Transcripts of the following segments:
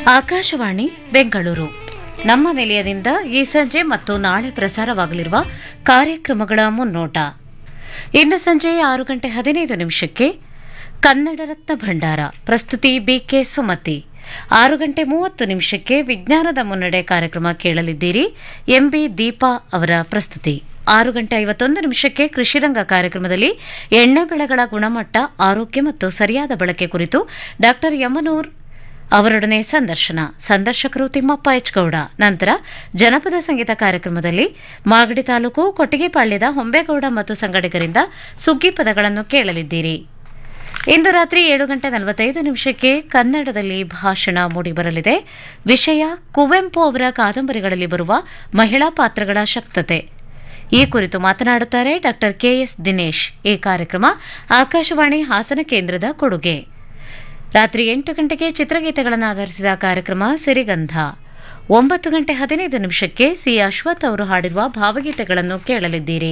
ಆಕಾಶವಾಣಿ ಬೆಂಗಳೂರು ನಮ್ಮ ನಿಲಯದಿಂದ ಈ ಸಂಜೆ ಮತ್ತು ನಾಳೆ ಪ್ರಸಾರವಾಗಲಿರುವ ಕಾರ್ಯಕ್ರಮಗಳ ಮುನ್ನೋಟ ಇಂದು ಸಂಜೆ ಆರು ಗಂಟೆ ಹದಿನೈದು ನಿಮಿಷಕ್ಕೆ ಕನ್ನಡ ರತ್ನ ಭಂಡಾರ ಪ್ರಸ್ತುತಿ ಬಿಕೆ ಸುಮತಿ ಆರು ಗಂಟೆ ಮೂವತ್ತು ನಿಮಿಷಕ್ಕೆ ವಿಜ್ಞಾನದ ಮುನ್ನಡೆ ಕಾರ್ಯಕ್ರಮ ಕೇಳಲಿದ್ದೀರಿ ಎಂಬಿ ದೀಪಾ ಅವರ ಪ್ರಸ್ತುತಿ ಆರು ಗಂಟೆ ಐವತ್ತೊಂದು ನಿಮಿಷಕ್ಕೆ ಕೃಷಿರಂಗ ಕಾರ್ಯಕ್ರಮದಲ್ಲಿ ಎಣ್ಣೆ ಬೆಳೆಗಳ ಗುಣಮಟ್ಟ ಆರೋಗ್ಯ ಮತ್ತು ಸರಿಯಾದ ಬಳಕೆ ಕುರಿತು ಡಾ ಯಮನೂರ್ ಅವರೊಡನೆ ಸಂದರ್ಶನ ಸಂದರ್ಶಕರು ತಿಮ್ಮಪ್ಪ ಎಚ್ ಗೌಡ ನಂತರ ಜನಪದ ಸಂಗೀತ ಕಾರ್ಯಕ್ರಮದಲ್ಲಿ ಮಾಗಡಿ ತಾಲೂಕು ಕೊಟ್ಟಿಗೆಪಾಳ್ಯದ ಹೊಂಬೇಗೌಡ ಮತ್ತು ಸಂಗಡಿಗರಿಂದ ಸುಗ್ಗಿ ಪದಗಳನ್ನು ಕೇಳಲಿದ್ದೀರಿ ಇಂದು ರಾತ್ರಿ ಏಳು ಗಂಟೆ ನಲವತ್ತೈದು ನಿಮಿಷಕ್ಕೆ ಕನ್ನಡದಲ್ಲಿ ಭಾಷಣ ಮೂಡಿಬರಲಿದೆ ವಿಷಯ ಕುವೆಂಪು ಅವರ ಕಾದಂಬರಿಗಳಲ್ಲಿ ಬರುವ ಮಹಿಳಾ ಪಾತ್ರಗಳ ಶಕ್ತತೆ ಈ ಕುರಿತು ಮಾತನಾಡುತ್ತಾರೆ ಡಾ ಕೆಎಸ್ ದಿನೇಶ್ ಈ ಕಾರ್ಯಕ್ರಮ ಆಕಾಶವಾಣಿ ಹಾಸನ ಕೇಂದ್ರದ ಕೊಡುಗೆ ರಾತ್ರಿ ಎಂಟು ಗಂಟೆಗೆ ಚಿತ್ರಗೀತೆಗಳನ್ನು ಆಧರಿಸಿದ ಕಾರ್ಯಕ್ರಮ ಸಿರಿಗಂಧ ಒಂಬತ್ತು ಗಂಟೆ ಹದಿನೈದು ನಿಮಿಷಕ್ಕೆ ಸಿ ಅಶ್ವಥ್ ಅವರು ಹಾಡಿರುವ ಭಾವಗೀತೆಗಳನ್ನು ಕೇಳಲಿದ್ದೀರಿ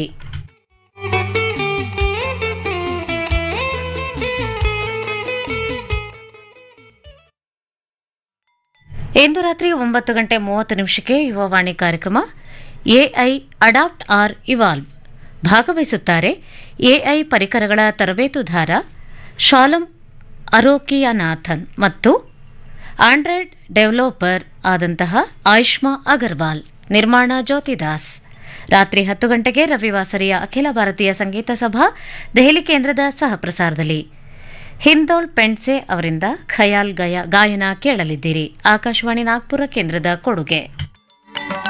ಇಂದು ರಾತ್ರಿ ಒಂಬತ್ತು ಗಂಟೆ ಮೂವತ್ತು ನಿಮಿಷಕ್ಕೆ ಯುವವಾಣಿ ಕಾರ್ಯಕ್ರಮ ಎಐ ಅಡಾಪ್ಟ್ ಆರ್ ಇವಾಲ್ವ್ ಭಾಗವಹಿಸುತ್ತಾರೆ ಎಐ ಪರಿಕರಗಳ ತರಬೇತುದಾರ ಶಾಲಂ ಅರೋಕಿಯಾನಾಥನ್ ಮತ್ತು ಆಂಡ್ರಾಯ್ಡ್ ಡೆವಲಪರ್ ಆದಂತಹ ಆಯುಷ್ಮಾ ಅಗರ್ವಾಲ್ ನಿರ್ಮಾಣ ಜ್ಯೋತಿದಾಸ್ ರಾತ್ರಿ ಹತ್ತು ಗಂಟೆಗೆ ರವಿವಾಸರಿಯ ಅಖಿಲ ಭಾರತೀಯ ಸಂಗೀತ ಸಭಾ ದೆಹಲಿ ಕೇಂದ್ರದ ಸಹ ಪ್ರಸಾರದಲ್ಲಿ ಹಿಂದೋಳ್ ಪೆಂಡ್ಸೆ ಅವರಿಂದ ಖಯಾಲ್ ಗಯ ಗಾಯನ ಕೇಳಲಿದ್ದೀರಿ ಆಕಾಶವಾಣಿ ನಾಗ್ಪುರ ಕೇಂದ್ರದ ಕೊಡುಗೆ